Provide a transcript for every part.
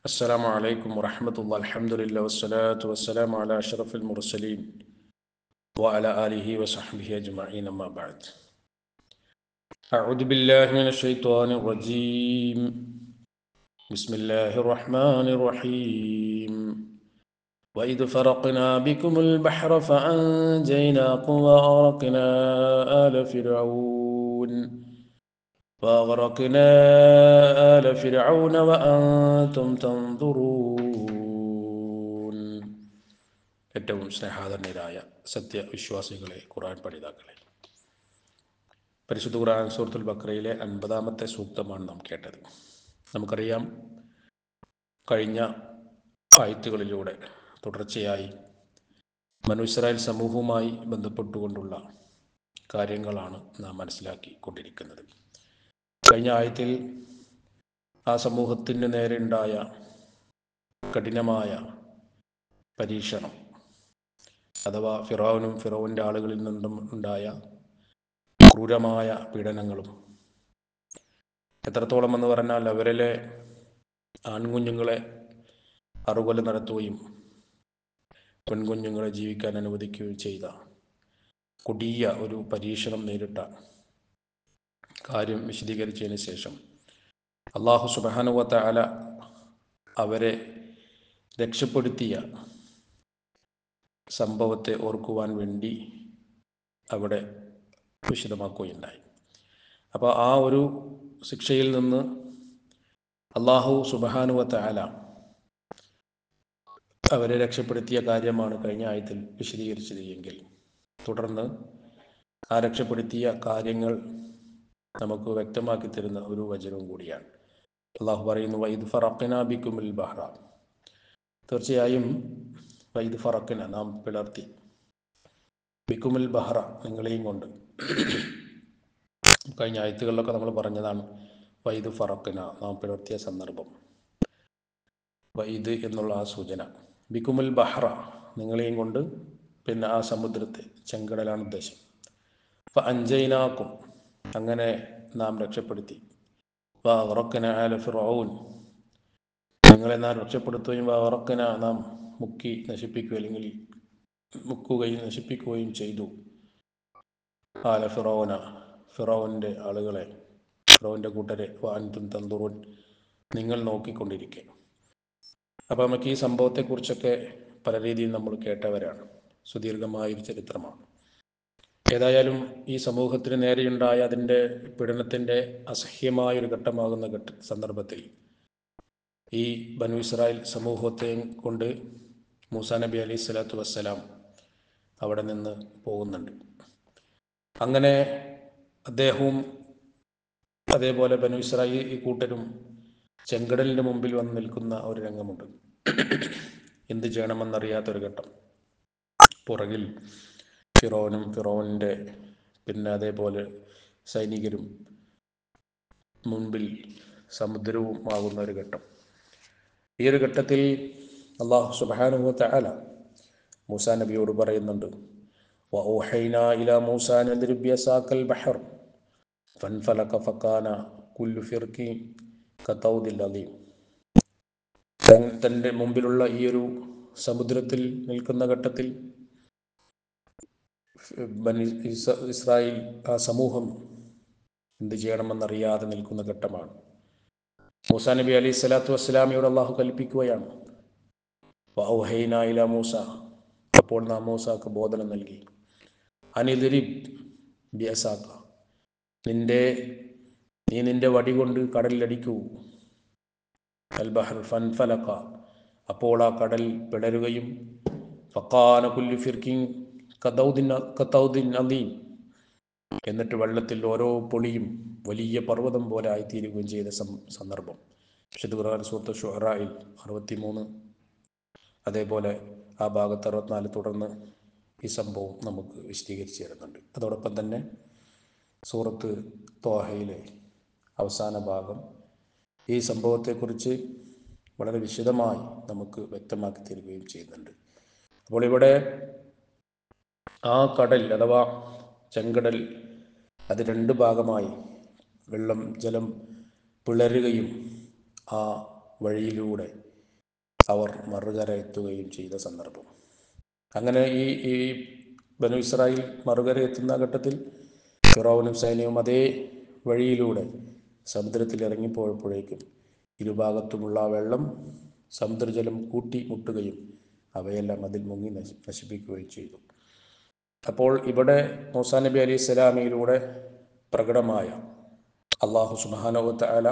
السلام عليكم ورحمة الله الحمد لله والصلاة والسلام على أشرف المرسلين وعلى آله وصحبه أجمعين أما بعد أعوذ بالله من الشيطان الرجيم بسم الله الرحمن الرحيم وإذ فرقنا بكم البحر فأنجيناكم وأغرقنا آل فرعون وأغرقنا آل فرعون وأنتم تنظرون ഏറ്റവും സ്നേഹാദരനീരായ സത്യവിശ്വാസികളെ ഖുർആൻ പഠിതാക്കളെ പരിശുദ്ധ ഖുർആൻ സൂറത്തുൽ ബക്രയിലെ അൻപതാമത്തെ സൂക്തമാണ് നാം കേട്ടത് നമുക്കറിയാം കഴിഞ്ഞ ആയത്തുകളിലൂടെ തുടർച്ചയായി മനു ഇസ്രായേൽ സമൂഹവുമായി ബന്ധപ്പെട്ടുകൊണ്ടുള്ള കാര്യങ്ങളാണ് നാം മനസ്സിലാക്കി കൊണ്ടിരിക്കുന്നത് കഴിഞ്ഞ ആയത്തിൽ ആ സമൂഹത്തിന് നേരെ ഉണ്ടായ കഠിനമായ പരീക്ഷണം അഥവാ ഫിറോവിനും ഫിറോവിൻ്റെ ആളുകളിൽ നിന്നും ഉണ്ടായ ക്രൂരമായ പീഡനങ്ങളും എത്രത്തോളം എന്ന് പറഞ്ഞാൽ അവരിലെ ആൺകുഞ്ഞുങ്ങളെ അറുകൊല നടത്തുകയും പെൺകുഞ്ഞുങ്ങളെ ജീവിക്കാൻ അനുവദിക്കുകയും ചെയ്ത കൊടിയ ഒരു പരീക്ഷണം നേരിട്ട കാര്യം വിശദീകരിച്ചതിന് ശേഷം അള്ളാഹു സുബാനുവത്ത അല അവരെ രക്ഷപ്പെടുത്തിയ സംഭവത്തെ ഓർക്കുവാൻ വേണ്ടി അവിടെ വിശദമാക്കുകയുണ്ടായി അപ്പോൾ ആ ഒരു ശിക്ഷയിൽ നിന്ന് അള്ളാഹു സുബാനുവത്ത അല അവരെ രക്ഷപ്പെടുത്തിയ കാര്യമാണ് കഴിഞ്ഞ ആയത്തിൽ വിശദീകരിച്ചത് എങ്കിൽ തുടർന്ന് ആ രക്ഷപ്പെടുത്തിയ കാര്യങ്ങൾ നമുക്ക് വ്യക്തമാക്കി തരുന്ന ഒരു വചനവും കൂടിയാണ് അള്ളാഹു പറയുന്നു വൈദ് ഫറക്കിന ബിക്കുമിൽ ബഹ്റ തീർച്ചയായും വൈദ് ഫറക്കിന നാം പിളർത്തി ബിക്കുമിൽ ബഹ്റ നിങ്ങളെയും കൊണ്ട് കഴിഞ്ഞ ആയത്തുകളിലൊക്കെ നമ്മൾ പറഞ്ഞതാണ് വൈദ് ഫറക്കിന നാം പിളർത്തിയ സന്ദർഭം വൈദ് എന്നുള്ള ആ സൂചന ബിക്കുമുൽ ബഹ്റ നിങ്ങളെയും കൊണ്ട് പിന്നെ ആ സമുദ്രത്തെ ചെങ്കടലാണ് ഉദ്ദേശം അപ്പം അഞ്ചൈനാക്കും അങ്ങനെ നാം രക്ഷപ്പെടുത്തി വാ ഉറക്കന ആല ഫിറോൻ നിങ്ങളെ നാം രക്ഷപ്പെടുത്തുകയും വാ ഉറക്കന നാം മുക്കി നശിപ്പിക്കുകയും അല്ലെങ്കിൽ മുക്കുകയും നശിപ്പിക്കുകയും ചെയ്തു ആല ഫിറോന ഫിറോവിൻ്റെ ആളുകളെ ഫിറോവിൻ്റെ കൂട്ടരെ വാൻതും തന്തുറുൻ നിങ്ങൾ നോക്കിക്കൊണ്ടിരിക്കെ അപ്പോൾ നമുക്ക് ഈ സംഭവത്തെക്കുറിച്ചൊക്കെ പല രീതിയിൽ നമ്മൾ കേട്ടവരാണ് സുദീർഘമായൊരു ചരിത്രമാണ് ഏതായാലും ഈ സമൂഹത്തിന് നേരെയുണ്ടായ അതിൻ്റെ പീഡനത്തിൻ്റെ അസഹ്യമായൊരു ഘട്ടമാകുന്ന ഘട്ട സന്ദർഭത്തിൽ ഈ ബനു ഇസ്രായേൽ സമൂഹത്തെ കൊണ്ട് മൂസാ നബി അലൈഹി സ്വലാത്തു വസ്സലാം അവിടെ നിന്ന് പോകുന്നുണ്ട് അങ്ങനെ അദ്ദേഹവും അതേപോലെ ബനു ഇസ്രായേൽ ഈ കൂട്ടരും ചെങ്കടലിൻ്റെ മുമ്പിൽ വന്ന് നിൽക്കുന്ന ഒരു രംഗമുണ്ട് എന്ത് ചെയ്യണമെന്നറിയാത്തൊരു ഘട്ടം പുറകിൽ ഫിറോനും ഫിറോനിൻ്റെ പിന്നെ അതേപോലെ സൈനികരും മുൻപിൽ സമുദ്രവും ആകുന്ന ഒരു ഘട്ടം ഈ ഒരു ഘട്ടത്തിൽ അള്ളാഹു സുബാനുഭവത്തെ അല മൂസാ നബിയോട് പറയുന്നുണ്ട് وأوحينا إلى موسى أن اضرب بعصاك البحر فانفلق فكان كل فرق كطود العظيم തൻ്റെ മുമ്പിലുള്ള ഈ ഒരു സമുദ്രത്തിൽ നിൽക്കുന്ന ഘട്ടത്തിൽ ബനി ഇസ്രായേൽ ആ സമൂഹം എന്ത് ചെയ്യണമെന്നറിയാതെ നിൽക്കുന്ന ഘട്ടമാണ് മൂസ നബി അലൈഹി സ്വലാത്തു വസ്സലാമിയോട് അള്ളാഹു കൽപ്പിക്കുകയാണ് വൗഹൈനായില മൂസ അപ്പോൾ നാം മൂസാക്ക് ബോധനം നൽകി അനിദിരിബ് ബിയസാക്ക നിന്റെ നീ നിന്റെ വടി കൊണ്ട് കടലിലടിക്കൂ അൽ ബഹർ ഫൻഫലക്ക അപ്പോൾ ആ കടൽ പിടരുകയും ഫക്കാന കുല്ലു ഫിർക്കിൻ കതൗദിൻ കതൗദിൻ അലീം എന്നിട്ട് വെള്ളത്തിൽ ഓരോ പൊളിയും വലിയ പർവ്വതം പോലെ ആയിത്തീരുകയും ചെയ്ത സന്ദർഭം വിശുദ്ധ ഖുർആൻ സൂറത്ത് ഷുഹറായിൽ അറുപത്തി മൂന്ന് അതേപോലെ ആ ഭാഗത്ത് അറുപത്തിനാല് തുടർന്ന് ഈ സംഭവം നമുക്ക് വിശദീകരിച്ച് തരുന്നുണ്ട് അതോടൊപ്പം തന്നെ സൂറത്ത് തോഹയിലെ അവസാന ഭാഗം ഈ സംഭവത്തെക്കുറിച്ച് വളരെ വിശദമായി നമുക്ക് വ്യക്തമാക്കി തരികയും ചെയ്യുന്നുണ്ട് അപ്പോൾ ഇവിടെ ആ കടൽ അഥവാ ചെങ്കടൽ അത് രണ്ട് ഭാഗമായി വെള്ളം ജലം പിളരുകയും ആ വഴിയിലൂടെ അവർ മറുകര എത്തുകയും ചെയ്ത സന്ദർഭം അങ്ങനെ ഈ ഈ ബനു ഇസ്രായേൽ മറുകര എത്തുന്ന ഘട്ടത്തിൽ ഫിറോവനും സൈന്യവും അതേ വഴിയിലൂടെ സമുദ്രത്തിൽ ഇറങ്ങിപ്പോയപ്പോഴേക്കും ഇരുഭാഗത്തുമുള്ള ആ വെള്ളം സമുദ്രജലം കൂട്ടി മുട്ടുകയും അവയെല്ലാം അതിൽ മുങ്ങി നശി നശിപ്പിക്കുകയും ചെയ്തു അപ്പോൾ ഇവിടെ മൂസാ നബി അലി ഇസ്ലാമിയിലൂടെ പ്രകടമായ അള്ളാഹു സുബാനുവത്ത ആല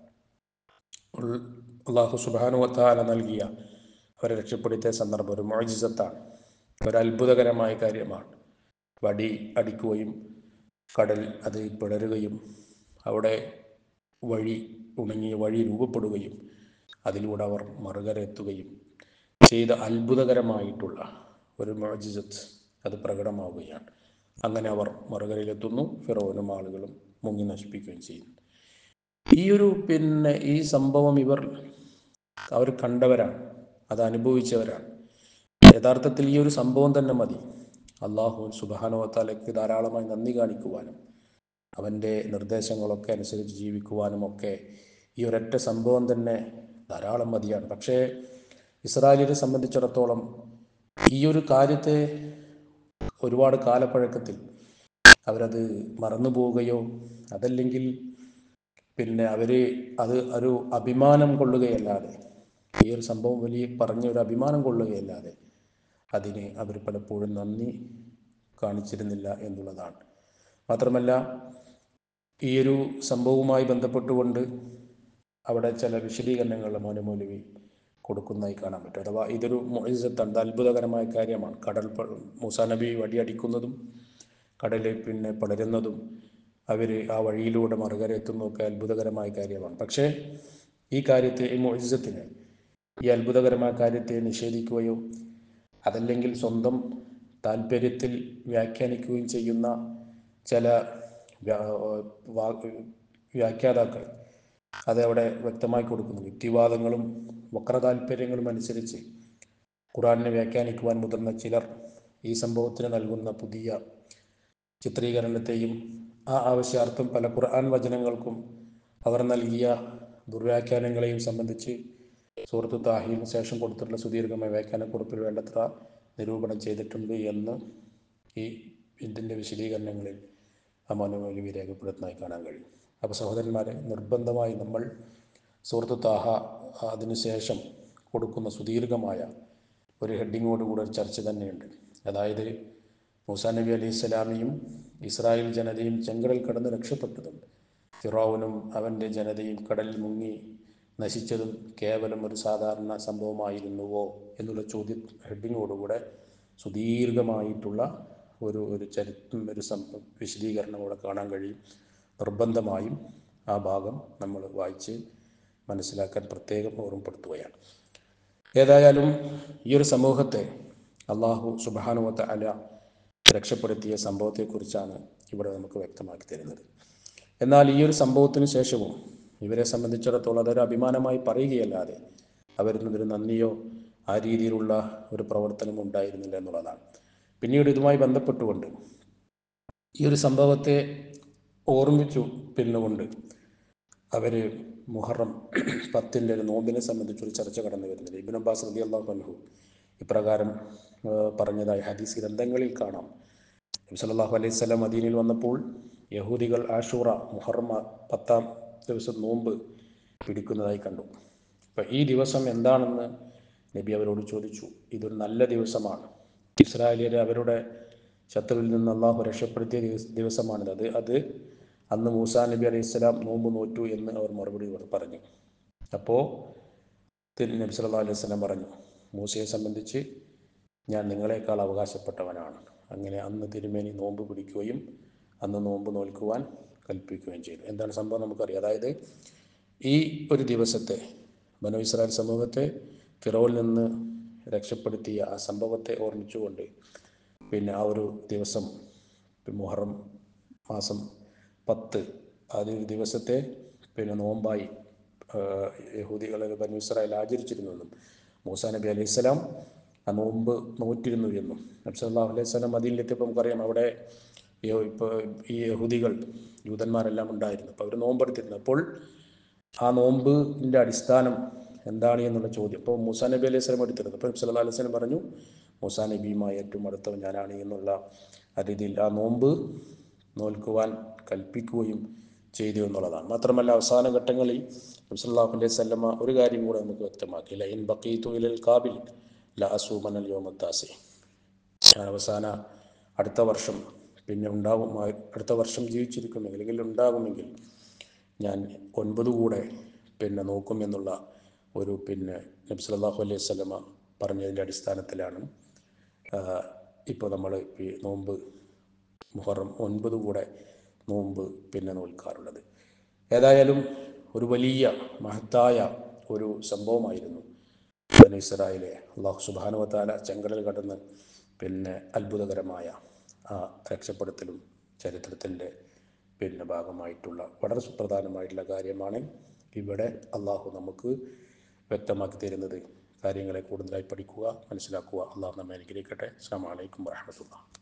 അള്ളാഹു സുബാനുവത്ത ആല നൽകിയ അവരെ രക്ഷപ്പെടുത്തിയ സന്ദർഭം ഒരു മോജിസത്താണ് ഒരു അത്ഭുതകരമായ കാര്യമാണ് വടി അടിക്കുകയും കടൽ അത് പിളരുകയും അവിടെ വഴി ഉണങ്ങിയ വഴി രൂപപ്പെടുകയും അതിലൂടെ അവർ മറുകര എത്തുകയും ചെയ്ത അത്ഭുതകരമായിട്ടുള്ള ഒരു മോജിസത്ത് അത് പ്രകടമാവുകയാണ് അങ്ങനെ അവർ മറുകരയിലെത്തുന്നു ഫിറോനും ആളുകളും മുങ്ങി നശിപ്പിക്കുകയും ചെയ്യുന്നു ഈ ഒരു പിന്നെ ഈ സംഭവം ഇവർ അവർ കണ്ടവരാണ് അത് അനുഭവിച്ചവരാണ് യഥാർത്ഥത്തിൽ ഈ ഒരു സംഭവം തന്നെ മതി അള്ളാഹു സുബാനുവത്താലേക്ക് ധാരാളമായി നന്ദി കാണിക്കുവാനും അവൻ്റെ നിർദ്ദേശങ്ങളൊക്കെ അനുസരിച്ച് ജീവിക്കുവാനും ഒക്കെ ഈ ഒരൊറ്റ സംഭവം തന്നെ ധാരാളം മതിയാണ് പക്ഷേ ഇസ്രായേലിനെ സംബന്ധിച്ചിടത്തോളം ഈ ഒരു കാര്യത്തെ ഒരുപാട് കാലപ്പഴക്കത്തിൽ അവരത് മറന്നു പോവുകയോ അതല്ലെങ്കിൽ പിന്നെ അവർ അത് ഒരു അഭിമാനം കൊള്ളുകയല്ലാതെ ഈ ഒരു സംഭവം വലിയ പറഞ്ഞ ഒരു അഭിമാനം കൊള്ളുകയല്ലാതെ അതിന് അവർ പലപ്പോഴും നന്ദി കാണിച്ചിരുന്നില്ല എന്നുള്ളതാണ് മാത്രമല്ല ഈ ഒരു സംഭവവുമായി ബന്ധപ്പെട്ടുകൊണ്ട് അവിടെ ചില വിശദീകരണങ്ങൾ മോനമൗലവി കൊടുക്കുന്നതായി കാണാൻ പറ്റും അഥവാ ഇതൊരു മൊഴിസത്താണ് ഇത് അത്ഭുതകരമായ കാര്യമാണ് കടൽ മൂസാ നബി വടിയടിക്കുന്നതും കടൽ പിന്നെ പടരുന്നതും അവർ ആ വഴിയിലൂടെ മറുകര എത്തുന്നതൊക്കെ അത്ഭുതകരമായ കാര്യമാണ് പക്ഷേ ഈ കാര്യത്തെ ഈ മൊഴിസത്തിനെ ഈ അത്ഭുതകരമായ കാര്യത്തെ നിഷേധിക്കുകയോ അതല്ലെങ്കിൽ സ്വന്തം താല്പര്യത്തിൽ വ്യാഖ്യാനിക്കുകയും ചെയ്യുന്ന ചില വ്യാഖ്യാതാക്കൾ അതവിടെ വ്യക്തമായി കൊടുക്കുന്നു യുക്തിവാദങ്ങളും വക്രതാല്പര്യങ്ങളും അനുസരിച്ച് ഖുറാനിനെ വ്യാഖ്യാനിക്കുവാൻ മുതിർന്ന ചിലർ ഈ സംഭവത്തിന് നൽകുന്ന പുതിയ ചിത്രീകരണത്തെയും ആ ആവശ്യാർത്ഥം പല ഖുർആൻ വചനങ്ങൾക്കും അവർ നൽകിയ ദുർവ്യാഖ്യാനങ്ങളെയും സംബന്ധിച്ച് സുഹൃത്തു താഹിന് ശേഷം കൊടുത്തിട്ടുള്ള സുദീർഘമായ വ്യാഖ്യാനക്കുറിപ്പിൽ വേണ്ടത്ര നിരൂപണം ചെയ്തിട്ടുണ്ട് എന്ന് ഈ ഇതിൻ്റെ വിശദീകരണങ്ങളിൽ ആ മനോമൗലവി രേഖപ്പെടുത്തുന്നതായി കാണാൻ കഴിയും അപ്പോൾ സഹോദരന്മാരെ നിർബന്ധമായി നമ്മൾ സുഹൃത്തു താഹ അതിനുശേഷം കൊടുക്കുന്ന സുദീർഘമായ ഒരു ഹെഡിങ്ങോടുകൂടെ ഒരു ചർച്ച തന്നെയുണ്ട് അതായത് മൂസാ നബി അലൈഹി സ്വലാമിയും ഇസ്രായേൽ ജനതയും ചെങ്കടൽ കടന്ന് രക്ഷപ്പെട്ടതും ഫിറോവനും അവൻ്റെ ജനതയും കടലിൽ മുങ്ങി നശിച്ചതും കേവലം ഒരു സാധാരണ സംഭവമായിരുന്നുവോ എന്നുള്ള ചോദ്യ ഹെഡിങ്ങോടുകൂടെ സുദീർഘമായിട്ടുള്ള ഒരു ഒരു ചരിത്രം ഒരു സം വിശദീകരണം അവിടെ കാണാൻ കഴിയും നിർബന്ധമായും ആ ഭാഗം നമ്മൾ വായിച്ച് മനസ്സിലാക്കാൻ പ്രത്യേകം ഓർമ്മപ്പെടുത്തുകയാണ് ഏതായാലും ഈ ഒരു സമൂഹത്തെ അള്ളാഹു സുബാനുവത്ത അല രക്ഷപ്പെടുത്തിയ സംഭവത്തെക്കുറിച്ചാണ് ഇവിടെ നമുക്ക് വ്യക്തമാക്കി തരുന്നത് എന്നാൽ ഈ ഒരു സംഭവത്തിന് ശേഷവും ഇവരെ സംബന്ധിച്ചിടത്തോളം അതൊരു അഭിമാനമായി പറയുകയല്ലാതെ അവരിൽ നന്ദിയോ ആ രീതിയിലുള്ള ഒരു പ്രവർത്തനം ഉണ്ടായിരുന്നില്ല എന്നുള്ളതാണ് പിന്നീട് ഇതുമായി ബന്ധപ്പെട്ടുകൊണ്ട് ഈ ഒരു സംഭവത്തെ ഓർമ്മിച്ചു പിന്നുകൊണ്ട് അവർ മുഹറം പത്തിൻ്റെ ഒരു നോമ്പിനെ സംബന്ധിച്ചൊരു ചർച്ച കടന്നു വരുന്നത് ഇബിൻ അബ്ബാസ് റതി അള്ളാഹു അൻഹു ഇപ്രകാരം പറഞ്ഞതായി ഹദീസ് ഗ്രന്ഥങ്ങളിൽ കാണാം നബി സല്ലല്ലാഹു അലൈഹി സ്വലം മദീനയിൽ വന്നപ്പോൾ യഹൂദികൾ ആഷൂറ മുഹറം പത്താം ദിവസം നോമ്പ് പിടിക്കുന്നതായി കണ്ടു അപ്പം ഈ ദിവസം എന്താണെന്ന് നബി അവരോട് ചോദിച്ചു ഇതൊരു നല്ല ദിവസമാണ് ഇസ്രായേലിയരെ അവരുടെ ശത്രുവിൽ നിന്ന് അള്ളാഹു രക്ഷപ്പെടുത്തിയ ദിവസമാണിത് അത് അത് അന്ന് മൂസാ നബി അലൈഹി സ്വലാം നോമ്പ് നോറ്റു എന്ന് അവർ മറുപടി പറഞ്ഞു അപ്പോൾ നബി സല്ലാ അലൈഹി സ്വലാം പറഞ്ഞു മൂസയെ സംബന്ധിച്ച് ഞാൻ നിങ്ങളെക്കാൾ അവകാശപ്പെട്ടവനാണ് അങ്ങനെ അന്ന് തിരുമേനി നോമ്പ് പിടിക്കുകയും അന്ന് നോമ്പ് നോൽക്കുവാൻ കൽപ്പിക്കുകയും ചെയ്തു എന്താണ് സംഭവം നമുക്കറിയാം അതായത് ഈ ഒരു ദിവസത്തെ ബനു ഇസ്രായേൽ സമൂഹത്തെ ഫിറോയിൽ നിന്ന് രക്ഷപ്പെടുത്തിയ ആ സംഭവത്തെ ഓർമ്മിച്ചുകൊണ്ട് പിന്നെ ആ ഒരു ദിവസം മുഹറം മാസം പത്ത് ആ ഒരു ദിവസത്തെ പിന്നെ നോമ്പായി യഹൂദികളെ ബനു ഇസ്രായേൽ ആചരിച്ചിരുന്നെന്നും മൂസാ നബി അലൈഹി സ്വലാം ആ നോമ്പ് നോറ്റിരുന്നു എന്നും നബ്സല്ലാഹു അലൈഹി സ്വലാം മദീനിലെത്തിയപ്പോൾ നമുക്കറിയാം അവിടെ ഇപ്പോൾ ഈ യഹൂദികൾ യൂതന്മാരെല്ലാം ഉണ്ടായിരുന്നു അപ്പോൾ അവർ നോമ്പെടുത്തിരുന്നു അപ്പോൾ ആ നോമ്പിൻ്റെ അടിസ്ഥാനം എന്താണ് എന്നുള്ള ചോദ്യം അപ്പോൾ മൂസാ നബി അലൈഹി സ്വലം എടുത്തിരുന്നത് അപ്പോൾ സല്ലാ അലൈഹി സ്വലം പറഞ്ഞു മൂസാ നബിയുമായി ഏറ്റവും അടുത്തവൻ ഞാനാണ് എന്നുള്ള ആ രീതിയിൽ ആ നോമ്പ് നോൽക്കുവാൻ കൽപ്പിക്കുകയും ചെയ്തു എന്നുള്ളതാണ് മാത്രമല്ല അവസാന ഘട്ടങ്ങളിൽ നബ്സല്ലാഹുൻ്റെ സല്ലമ ഒരു കാര്യം കൂടെ നമുക്ക് വ്യക്തമാക്കി ലൈൻ ബക്കീത്തു ഇലൽ കാബിൽ ല അസൂമനൽ യോമത്താസി ഞാൻ അവസാന അടുത്ത വർഷം പിന്നെ ഉണ്ടാകും അടുത്ത വർഷം ജീവിച്ചിരിക്കുമെങ്കിൽ അല്ലെങ്കിൽ ഉണ്ടാകുമെങ്കിൽ ഞാൻ ഒൻപത് കൂടെ പിന്നെ നോക്കും എന്നുള്ള ഒരു പിന്നെ നബി സല്ലല്ലാഹു അലൈഹി വസല്ലമ പറഞ്ഞതിൻ്റെ അടിസ്ഥാനത്തിലാണ് ഇപ്പോൾ നമ്മൾ ഈ നോമ്പ് മുഹറം ഒൻപത് കൂടെ നോമ്പ് പിന്നെ നോൽക്കാറുള്ളത് ഏതായാലും ഒരു വലിയ മഹത്തായ ഒരു സംഭവമായിരുന്നു ബനു ഇസ്രായേലെ അള്ളാഹു സുബാനുവത്താല ചെങ്കടൽ കടന്ന് പിന്നെ അത്ഭുതകരമായ ആ രക്ഷപ്പെടുത്തലും ചരിത്രത്തിൻ്റെ പിന്നെ ഭാഗമായിട്ടുള്ള വളരെ സുപ്രധാനമായിട്ടുള്ള കാര്യമാണ് ഇവിടെ അള്ളാഹു നമുക്ക് വ്യക്തമാക്കി തരുന്നത് കാര്യങ്ങളെ കൂടുതലായി പഠിക്കുക മനസ്സിലാക്കുക അള്ളാഹു നമ്മെ അനുഗ്രഹിക്കട്ടെ അസ്സാം വലൈക്കും വാഹമത്തുള്ള